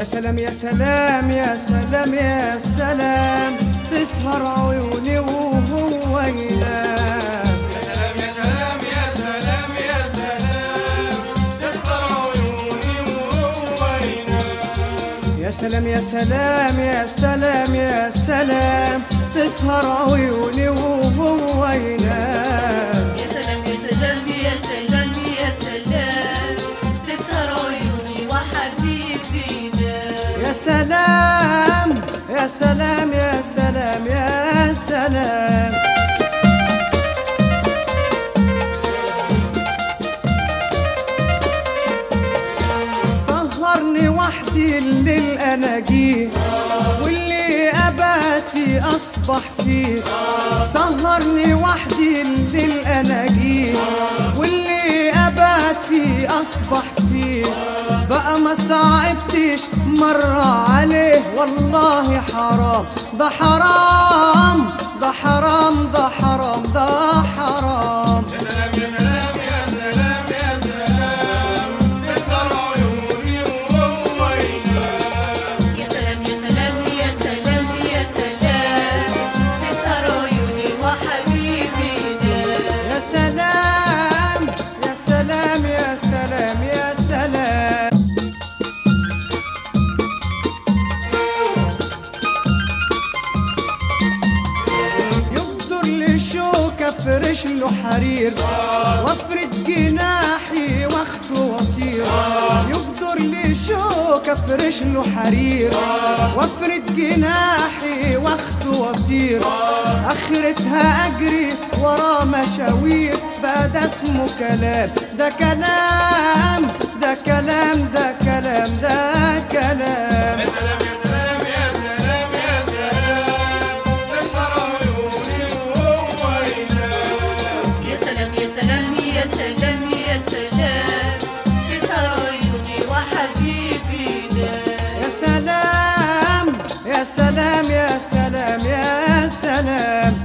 سلام يا سلام يا سلام يا سلام تسهر عيوني وهو ينام يا سلام يا سلام يا سلام يا سلام تسهر عيوني وهو ينام يا سلام يا سلام يا سلام يا سلام تسهر عيوني وهو ينام يا سلام يا سلام يا سلام يا سلام تسهر عيوني وحبيبي نام يا سلام يا سلام يا سلام يا سلام سهرني وحدي الليل انا جيه واللي ابات فيه اصبح فيه سهرني وحدي الليل انا جيه واللي ابات فيه اصبح فيه بقى ما صعبتش مرة عليه والله حرام ده حرام ده حرام ده حرام ده حرام يا سلام يا سلام يا سلام يا سلام تسهر عيوني وهو ينام يا سلام يا سلام يا سلام يا سلام تسهر عيوني وحبيبي نام يا سلام يا سلام يا سلام يا سلام يقدر لي شوكة فرش له حرير وافرد جناحي واخده واطير يقدر لي شوكة فرش له حرير وافرد جناحي واخده واطير اخرتها اجري ورا مشاوير بقى ده اسمه كلام ده كلام ده كلام ده كلام ده كلام يا سلام يا سلام يا سلام يا سلام تسهر عيوني وهو ينام يا سلام يا سلام يا سلام يا سلام تسهر عيوني وحبيبي نام يا سلام يا سلام يا سلام يا سلام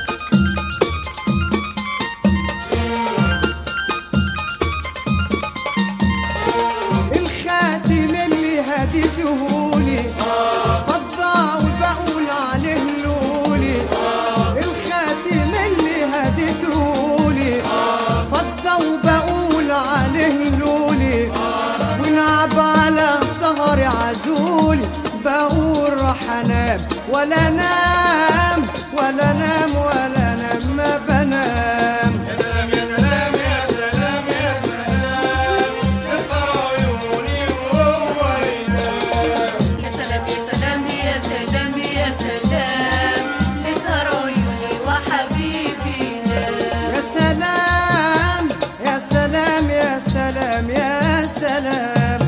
الخاتم اللي هديتهولي فضة وبقول عليه لولي الخاتم اللي هديتهولي فضة وبقول عليه لولي ونعب على سهر عزولي بقول راح انام ولا نام ولا نام ولا نام ما بنام يا سلام يا سلام يا سلام يا سلام تسهر عيوني وهو ينام يا سلام يا سلام يا سلام يا سلام تسهر عيوني وحبيبي نام يا سلام يا سلام يا سلام يا سلام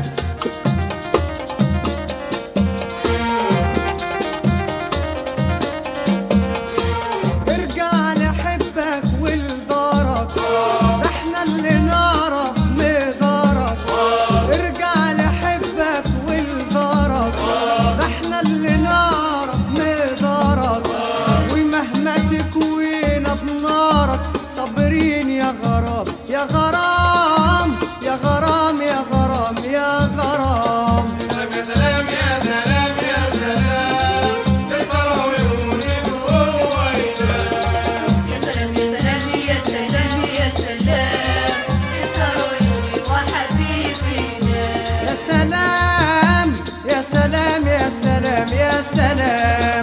ارجع لحبك ولدارك ده احنا اللي نعرف مقدارك ارجع لحبك ولدارك ده احنا اللي نعرف مقدارك ومهما تكوينا بنارك صابرين يا غرام يا غرام يا غرام يا غرام يا غرام يا سلام يا سلام يا سلام تسهر عيوني وهو ينام يا سلام يا سلام يا سلام يا سلام تسهر عيوني وحبيبي نام يا سلام يا سلام يا سلام يا سلام